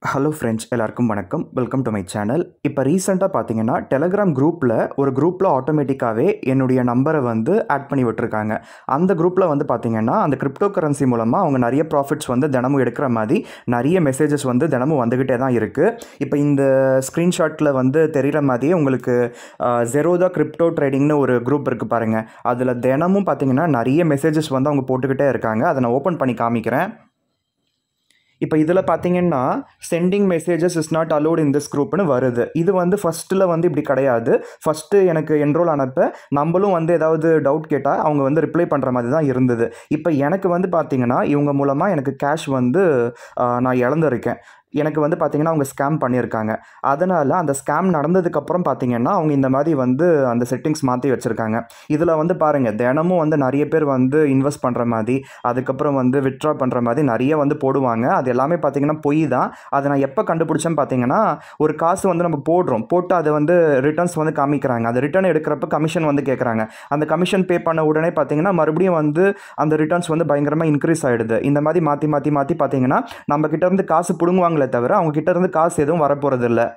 hello friends எல்லாருக்கும் வணக்கம் welcome to my channel இப்போ ரீசெண்டாக பார்த்தீங்கன்னா டெலகிராம் குரூப்பில் ஒரு குரூப்பில் ஆட்டோமேட்டிக்காகவே என்னுடைய நம்பரை வந்து ஆட் பண்ணி விட்டுருக்காங்க அந்த குரூப்பில் வந்து பார்த்தீங்கன்னா அந்த கிரிப்டோ கரன்சி மூலமாக அவங்க நிறைய ப்ராஃபிட்ஸ் வந்து தினமும் எடுக்கிற மாதிரி நிறைய மெசேஜஸ் வந்து தினமும் வந்துக்கிட்டே தான் இருக்குது இப்போ இந்த ஸ்க்ரீன்ஷாட்டில் வந்து தெரிகிற மாதிரியே உங்களுக்கு ஜெரோதா கிரிப்டோ ட்ரேடிங்னு ஒரு குரூப் இருக்குது பாருங்கள் அதில் தினமும் பார்த்தீங்கன்னா நிறைய மெசேஜஸ் வந்து அவங்க போட்டுக்கிட்டே இருக்காங்க அதை நான் ஓப்பன் பண்ணி காமிக்கிறேன் இப்போ இதில் பார்த்தீங்கன்னா sending messages is not allowed in this குரூப்னு வருது இது வந்து ஃபஸ்ட்டில் வந்து இப்படி கிடையாது ஃபஸ்ட்டு எனக்கு என்ரோல் ஆனப்போ நம்மளும் வந்து ஏதாவது டவுட் கேட்டால் அவங்க வந்து ரிப்ளை பண்ணுற மாதிரி தான் இருந்தது இப்போ எனக்கு வந்து பார்த்தீங்கன்னா இவங்க மூலமாக எனக்கு கேஷ் வந்து ஆஹ், நான் இழந்திருக்கேன் எனக்கு வந்து பார்த்தீங்கன்னா அவங்க ஸ்கேம் பண்ணியிருக்காங்க அதனால் அந்த ஸ்கேம் நடந்ததுக்கப்புறம் பார்த்தீங்கன்னா அவங்க இந்த மாதிரி வந்து அந்த செட்டிங்ஸ் மாற்றி வச்சுருக்காங்க இதில் வந்து பாருங்கள் தினமும் வந்து நிறைய பேர் வந்து இன்வெஸ்ட் பண்ணுற மாதிரி அதுக்கப்புறம் வந்து வித்ட்ரா பண்ணுற மாதிரி நிறைய வந்து போடுவாங்க அது எல்லாமே பார்த்தீங்கன்னா பொய் தான் அதை நான் எப்போ கண்டுபிடிச்சேன்னு பார்த்தீங்கன்னா ஒரு காசு வந்து நம்ம போடுறோம் போட்டு அதை வந்து ரிட்டர்ன்ஸ் வந்து காமிக்கிறாங்க அந்த ரிட்டர்ன் எடுக்கிறப்ப கமிஷன் வந்து கேட்குறாங்க அந்த கமிஷன் பே பண்ண உடனே பார்த்தீங்கன்னா மறுபடியும் வந்து அந்த ரிட்டர்ன்ஸ் வந்து பயங்கரமாக இன்க்ரீஸ் ஆகிடுது இந்த மாதிரி மாற்றி மாற்றி மாற்றி பார்த்தீங்கன்னா நம்ம கிட்ட இருந்து காசு பிடுங்குவாங்களே தவிர அவங்க கிட்ட இருந்து காசு எதுவும் வரப்போகிறது இல்லை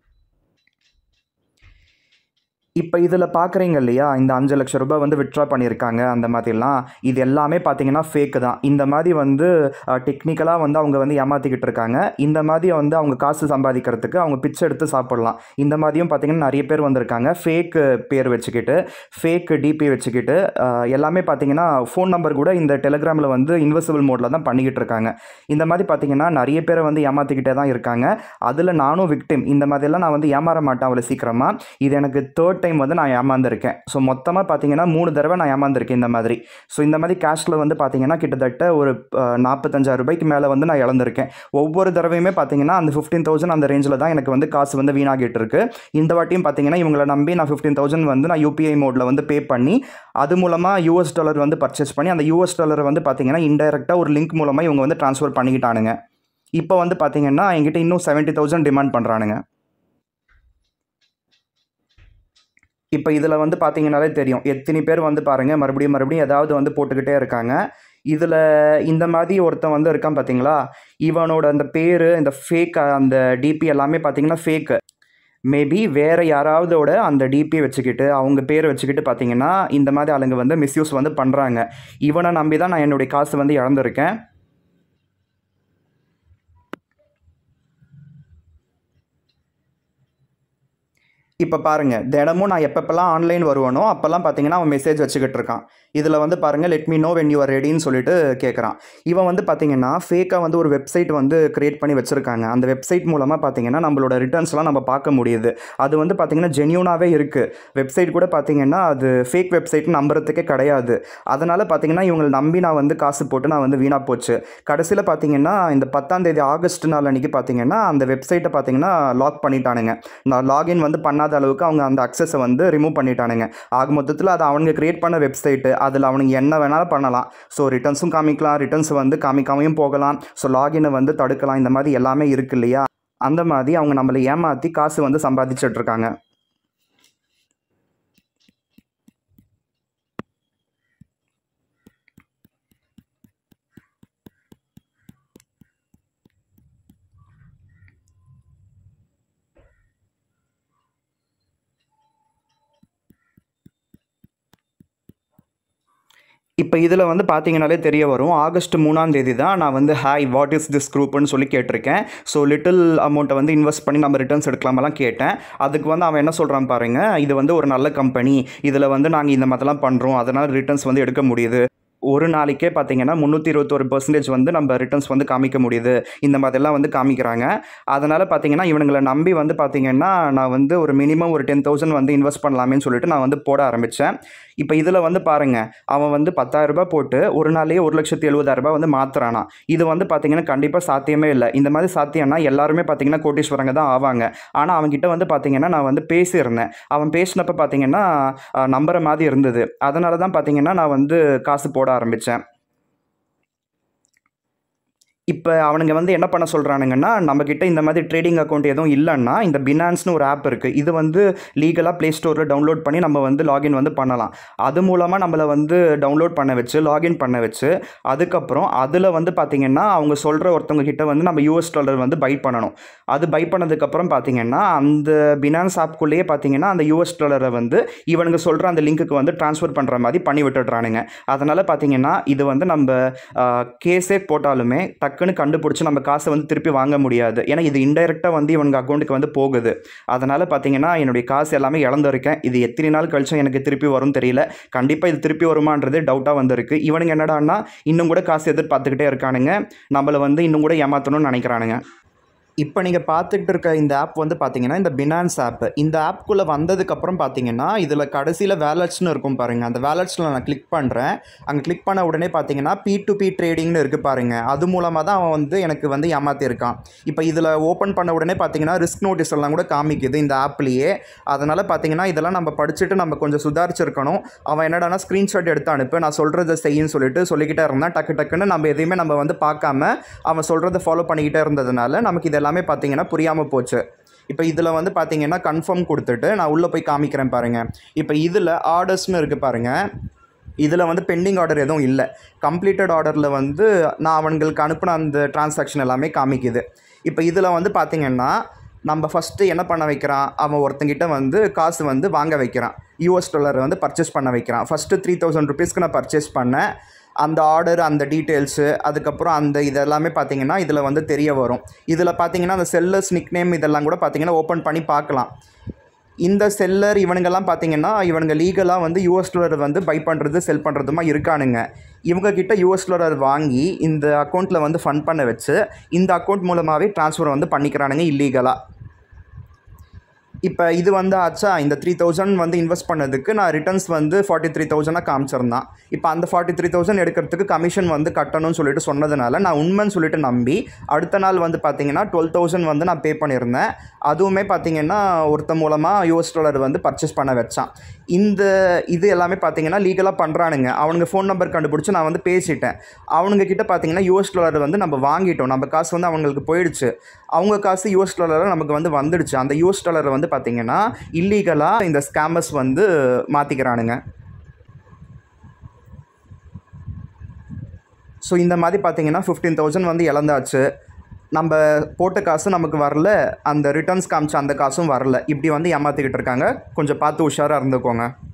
இப்போ இதில் பார்க்குறீங்க இல்லையா இந்த அஞ்சு லட்ச ரூபாய் வந்து விட்ரா பண்ணியிருக்காங்க அந்த மாதிரிலாம் இது எல்லாமே பார்த்தீங்கன்னா ஃபேக்கு தான் இந்த மாதிரி வந்து டெக்னிக்கலாக வந்து அவங்க வந்து ஏமாற்றிக்கிட்டு இருக்காங்க இந்த மாதிரி வந்து அவங்க காசு சம்பாதிக்கிறதுக்கு அவங்க பிச்சை எடுத்து சாப்பிடலாம் இந்த மாதிரியும் பார்த்தீங்கன்னா நிறைய பேர் வந்திருக்காங்க ஃபேக் பேர் வச்சுக்கிட்டு ஃபேக் டிபி வச்சுக்கிட்டு அஹ், எல்லாமே பார்த்தீங்கன்னா ஃபோன் நம்பர் கூட இந்த டெலிகிராமில் வந்து இன்வெசிபிள் மோடில் தான் பண்ணிக்கிட்டு இருக்காங்க இந்த மாதிரி பார்த்தீங்கன்னா நிறைய பேரை வந்து ஏமாற்றிக்கிட்டே தான் இருக்காங்க அதில் நானும் விக்டிம் இந்த மாதிரிலாம் நான் வந்து ஏமாற மாட்டேன் அவ்வளோ சீக்கிரமாக இது எனக்கு தேர்ட் டைம் வந்து நான் ஏமாந்துருக்கேன் ஸோ மொத்தமாக பார்த்தீங்கன்னா மூணு தடவை நான் ஏமாந்துருக்கேன் இந்த மாதிரி ஸோ இந்த மாதிரி கேஷில் வந்து பார்த்தீங்கன்னா கிட்டத்தட்ட ஒரு அஹ், நாற்பத்தஞ்சாயிரம் ரூபாய்க்கு மேலே வந்து நான் இழந்திருக்கேன் ஒவ்வொரு தடவையுமே பார்த்தீங்கன்னா அந்த ஃபிஃப்டீன் தௌசண்ட் அந்த ரேஞ்சில் தான் எனக்கு வந்து காசு வந்து வீணாகிட்டு இருக்கு இந்த வாட்டியும் பார்த்தீங்கன்னா இவங்களை நம்பி நான் ஃபிஃப்டீன் தௌசண்ட் வந்து நான் யூபிஐ மோடில் வந்து பே பண்ணி அது மூலமாக யூஎஸ் டாலர் வந்து பர்ச்சேஸ் பண்ணி அந்த யூஎஸ் டாலரை வந்து பார்த்தீங்கன்னா இன்டெரக்டாக ஒரு லிங்க் மூலமாக இவங்க வந்து ட்ரான்ஸ்ஃபர் பண்ணிக்கிட்டானுங்க இப்போ வந்து பார்த்தீங்கன்னா என்கிட்ட இன்னும் செவன்ட்டி தௌசண்ட் டிமாண்ட் பண்ணுறானுங்க இப்போ இதில் வந்து பார்த்தீங்கன்னாலே தெரியும் எத்தனை பேர் வந்து பாருங்கள் மறுபடியும் மறுபடியும் ஏதாவது வந்து போட்டுக்கிட்டே இருக்காங்க இதில் இந்த மாதிரி ஒருத்தன் வந்து இருக்கான் பார்த்தீங்களா இவனோட அந்த பேர் இந்த ஃபேக் அந்த டிபி எல்லாமே பார்த்தீங்கன்னா ஃபேக்கு மேபி வேறு யாராவதோட அந்த டிபி வச்சுக்கிட்டு அவங்க பேர் வச்சுக்கிட்டு பார்த்தீங்கன்னா இந்த மாதிரி ஆளுங்க வந்து மிஸ்யூஸ் வந்து பண்ணுறாங்க இவனை நம்பி தான் நான் என்னுடைய காசு வந்து இழந்திருக்கேன் இப்போ பாருங்கள் தினமும் நான் எப்பப்பெல்லாம் ஆன்லைன் வருவானோ அப்போல்லாம் பார்த்தீங்கன்னா அவன் மெசேஜ் வச்சுக்கிட்டு இருக்கான் இதில் வந்து பாருங்கள் let me know when you are ரெடின்னு சொல்லிட்டு கேட்குறான் இவன் வந்து பார்த்தீங்கன்னா ஃபேக்காக வந்து ஒரு வெப்சைட் வந்து க்ரியேட் பண்ணி வச்சுருக்காங்க அந்த வெப்சைட் மூலமாக பார்த்தீங்கன்னா நம்மளோட ரிட்டர்ன்ஸ்லாம் நம்ம பார்க்க முடியுது அது வந்து பார்த்தீங்கன்னா ஜென்யூனாகவே இருக்குது வெப்சைட் கூட பார்த்தீங்கன்னா அது ஃபேக் வெப்சைட் நம்புறதுக்கே கிடையாது அதனால் பார்த்தீங்கன்னா இவங்களை நம்பி நான் வந்து காசு போட்டு நான் வந்து வீணாக போச்சு கடைசியில் பார்த்தீங்கன்னா இந்த பத்தாம் தேதி ஆகஸ்ட் நாள் அன்றைக்கி பார்த்தீங்கன்னா அந்த வெப்சைட்டை பார்த்தீங்கன்னா லாக் பண்ணிட்டானுங்க நான் லாகின் வந்து பண்ணாத அளவுக்கு அவங்க அந்த அக்சஸை வந்து ரிமூவ் பண்ணிட்டானுங்க ஆக மொத்தத்தில் அது அவனுங்க கிரியேட் பண்ண வெப்சைட்டு அதில் அவனுங்க என்ன வேணாலும் பண்ணலாம் ஸோ ரிட்டர்ன்ஸும் காமிக்கலாம் ரிட்டர்ன்ஸ் வந்து காமிக்காமையும் போகலாம் ஸோ லாகினை வந்து தடுக்கலாம் இந்த மாதிரி எல்லாமே இருக்கு இல்லையா அந்த மாதிரி அவங்க நம்மளை ஏமாற்றி காசு வந்து சம்பாதிச்சிட்டு இருக்காங்க இப்போ இதில் வந்து பார்த்தீங்கனாலே தெரிய வரும் ஆகஸ்ட் மூணாம் தேதி தான் நான் வந்து ஹாய் வாட் இஸ் திஸ் குரூப்னு சொல்லி கேட்டிருக்கேன் ஸோ லிட்டில் அமௌண்ட்டை வந்து இன்வெஸ்ட் பண்ணி நம்ம ரிட்டர்ன்ஸ் எடுக்கலாமெல்லாம் கேட்டேன் அதுக்கு வந்து அவன் என்ன சொல்கிறான் பாருங்க இது வந்து ஒரு நல்ல கம்பெனி இதில் வந்து நாங்கள் இந்த மாதிரிலாம் பண்ணுறோம் அதனால் ரிட்டர்ன்ஸ் வந்து எடுக்க முடியுது ஒரு நாளைக்கே பார்த்தீங்கன்னா முந்நூற்றி இருபத்தொரு பர்சன்டேஜ் வந்து நம்ம ரிட்டர்ன்ஸ் வந்து காமிக்க முடியுது இந்த மாதிரிலாம் வந்து காமிக்கிறாங்க அதனால் பார்த்தீங்கன்னா இவனுங்களை நம்பி வந்து பார்த்தீங்கன்னா நான் வந்து ஒரு மினிமம் ஒரு டென் தௌசண்ட் வந்து இன்வெஸ்ட் பண்ணலாமேன்னு சொல்லிட்டு நான் வந்து போட ஆரம்பித்தேன் இப்போ இதில் வந்து பாருங்கள் அவன் வந்து 10000 ரூபாய் போட்டு ஒரு நாளையே ஒரு லட்சத்தி எழுபதாயிரம் ரூபாய் வந்து மாற்றுறானா இது வந்து பார்த்தீங்கன்னா கண்டிப்பாக சாத்தியமே இல்லை இந்த மாதிரி சாத்தியம்னா எல்லாருமே பார்த்தீங்கன்னா கோட்டீஸ்வரங்க தான் ஆவாங்க ஆனால் அவன்கிட்ட வந்து பார்த்தீங்கன்னா நான் வந்து பேசியிருந்தேன் அவன் பேசினப்ப பார்த்தீங்கன்னா அஹ், நம்புற மாதிரி இருந்தது அதனால தான் பார்த்தீங்கன்னா நான் வந்து காசு போட ஆரம்பித்தேன் இப்போ அவனுங்க வந்து என்ன பண்ண சொல்கிறானுங்கன்னா நம்மக்கிட்ட இந்த மாதிரி ட்ரேடிங் அக்கௌண்ட் எதுவும் இல்லைன்னா இந்த பினான்ஸ்னு ஒரு ஆப் இருக்குது இது வந்து லீகலாக ப்ளே ஸ்டோரில் டவுன்லோட் பண்ணி நம்ம வந்து லாகின் வந்து பண்ணலாம் அது மூலமாக நம்மளை வந்து டவுன்லோட் பண்ண வச்சு லாகின் பண்ண வச்சு அதுக்கப்புறம் அதில் வந்து பார்த்திங்கன்னா அவங்க சொல்கிற ஒருத்தவங்க கிட்ட வந்து நம்ம யூஎஸ் டாலர் வந்து பை பண்ணணும் அது பை பண்ணதுக்கப்புறம் பார்த்திங்கன்னா அந்த பினான்ஸ் ஆப்குள்ளேயே பார்த்திங்கன்னா அந்த யூஎஸ் டாலரை வந்து இவனுங்க சொல்கிற அந்த லிங்க்குக்கு வந்து ட்ரான்ஸ்ஃபர் பண்ணுற மாதிரி பண்ணி விட்டுடுறானுங்க அதனால் பார்த்திங்கன்னா இது வந்து நம்ம கேஸே போட்டாலுமே டக்குன்னு கண்டுபிடிச்சி நம்ம காசை வந்து திருப்பி வாங்க முடியாது ஏன்னா இது இன்டெரக்டாக வந்து இவனுங்க அக்கௌண்ட்டுக்கு வந்து போகுது அதனால் பார்த்தீங்கன்னா என்னுடைய காசு எல்லாமே இழந்திருக்கேன் இது எத்தனை நாள் கழிச்சும் எனக்கு திருப்பி வரும் தெரியல கண்டிப்பாக இது திருப்பி வருமான்றது டவுட்டாக வந்திருக்கு இவனுங்க என்னடான்னா இன்னும் கூட காசு எதிர்பார்த்துக்கிட்டே இருக்கானுங்க நம்மளை வந்து இன்னும் கூட ஏமாற்றணும்னு நினைக்கிறானுங்க இப்போ நீங்கள் பார்த்துக்கிட்டு இருக்க இந்த ஆப் வந்து பார்த்தீங்கன்னா இந்த பினான்ஸ் ஆப் இந்த ஆப்குள்ளே வந்ததுக்கப்புறம் பார்த்தீங்கன்னா இதில் கடைசியில் வேலட்ஸ்னு இருக்கும் பாருங்கள் அந்த வேலட்ஸில் நான் கிளிக் பண்ணுறேன் அங்கே கிளிக் பண்ண உடனே பார்த்தீங்கன்னா பி டு பி ட்ரேடிங்னு இருக்குது பாருங்கள் அது மூலமாக தான் அவன் வந்து எனக்கு வந்து ஏமாற்றிருக்கான் இப்போ இதில் ஓப்பன் பண்ண உடனே பார்த்தீங்கன்னா ரிஸ்க் நோட்டீஸ் எல்லாம் கூட காமிக்குது இந்த ஆப்லேயே அதனால் பார்த்தீங்கன்னா இதெல்லாம் நம்ம படிச்சுட்டு நம்ம கொஞ்சம் சுதாரிச்சிருக்கணும் அவன் என்னடானா ஸ்க்ரீன்ஷாட் எடுத்து அனுப்பு நான் சொல்கிறத செய்யுன்னு சொல்லிட்டு சொல்லிக்கிட்டே இருந்தான் டக்கு டக்குன்னு நம்ம எதையுமே நம்ம வந்து பார்க்காம அவன் சொல்கிறத ஃபாலோ பண்ணிக்கிட்டே இருந்ததுனால நமக்கு இது எல்லாமே பார்த்தீங்கன்னா புரியாமல் போச்சு இப்போ இதில் வந்து பார்த்தீங்கன்னா கன்ஃபார்ம் கொடுத்துட்டு நான் உள்ளே போய் காமிக்கிறேன் பாருங்கள் இப்போ இதில் ஆர்டர்ஸ்னு இருக்குது பாருங்கள் இதில் வந்து பெண்டிங் ஆர்டர் எதுவும் இல்லை கம்ப்ளீட்டட் ஆர்டரில் வந்து நான் அவங்களுக்கு அனுப்பின அந்த டிரான்சாக்ஷன் எல்லாமே காமிக்குது இப்போ இதில் வந்து பார்த்தீங்கன்னா நம்ம ஃபஸ்ட்டு என்ன பண்ண வைக்கிறான் அவன் ஒருத்தங்கிட்ட வந்து காசு வந்து வாங்க வைக்கிறான் யூஎஸ் டாலர் வந்து பர்ச்சேஸ் பண்ண வைக்கிறான் ஃபஸ்ட்டு த்ரீ தௌசண்ட் ருபீஸ்க்கு நான் பர்ச்சேஸ் பண்ணேன் அந்த ஆர்டர் அந்த டீட்டெயில்ஸு அதுக்கப்புறம் அந்த இதெல்லாமே பார்த்தீங்கன்னா இதில் வந்து தெரிய வரும் இதில் பார்த்தீங்கன்னா அந்த செல்லர்ஸ் நிக் நேம் இதெல்லாம் கூட பார்த்தீங்கன்னா ஓப்பன் பண்ணி பார்க்கலாம் இந்த செல்லர் இவனுங்கெல்லாம் பார்த்தீங்கன்னா இவனுங்க லீகலாக வந்து யூஎஸ் டாலர் வந்து பை பண்ணுறது செல் பண்ணுறதுமா இருக்கானுங்க இவங்க கிட்ட யூஎஸ் டாலர் வாங்கி இந்த அக்கௌண்ட்டில் வந்து ஃபண்ட் பண்ண வச்சு இந்த அக்கௌண்ட் மூலமாகவே ட்ரான்ஸ்ஃபர் வந்து பண்ணிக்கிறானுங்க இல்லீகலாக இப்போ இது வந்து ஆச்சா இந்த த்ரீ தௌசண்ட் வந்து இன்வெஸ்ட் பண்ணதுக்கு நான் ரிட்டர்ன்ஸ் வந்து ஃபார்ட்டி த்ரீ தௌசண்டாக காமிச்சிருந்தான் இப்போ அந்த ஃபார்ட்டி த்ரீ தௌசண்ட் எடுக்கிறதுக்கு கமிஷன் வந்து கட்டணும்னு சொல்லிட்டு சொன்னதுனால நான் உண்மைன்னு சொல்லிட்டு நம்பி அடுத்த நாள் வந்து பார்த்தீங்கன்னா டுவெல் தௌசண்ட் வந்து நான் பே பண்ணியிருந்தேன் அதுவுமே பார்த்தீங்கன்னா ஒருத்த மூலமாக யூஎஸ் டாலர் வந்து பர்ச்சேஸ் பண்ண வச்சான் இந்த இது எல்லாமே பார்த்தீங்கன்னா லீகலாக பண்ணுறானுங்க அவனுங்க ஃபோன் நம்பர் கண்டுபிடிச்சி நான் வந்து பேசிட்டேன் அவனுங்க கிட்ட பார்த்தீங்கன்னா யூஎஸ் டாலர் வந்து நம்ம வாங்கிட்டோம் நம்ம காசு வந்து அவங்களுக்கு போயிடுச்சு அவங்க காசு யூஎஸ் டாலராக நமக்கு வந்து வந்துடுச்சு அந்த யூஎஸ் டாலரை வந்து பார்த்தீங்கன்னா இல்லீகலாக இந்த ஸ்கேமர்ஸ் வந்து மாற்றிக்கிறானுங்க ஸோ இந்த மாதிரி பார்த்தீங்கன்னா ஃபிஃப்டீன் தௌசண்ட் வந்து இழந்தாச்சு நம்ம போட்ட காசு நமக்கு வரல அந்த ரிட்டர்ன்ஸ் காமிச்ச அந்த காசும் வரல இப்படி வந்து ஏமாற்றிக்கிட்டு இருக்காங்க கொஞ்சம் பார்த்து உஷாராக இருந்துக்கோங்க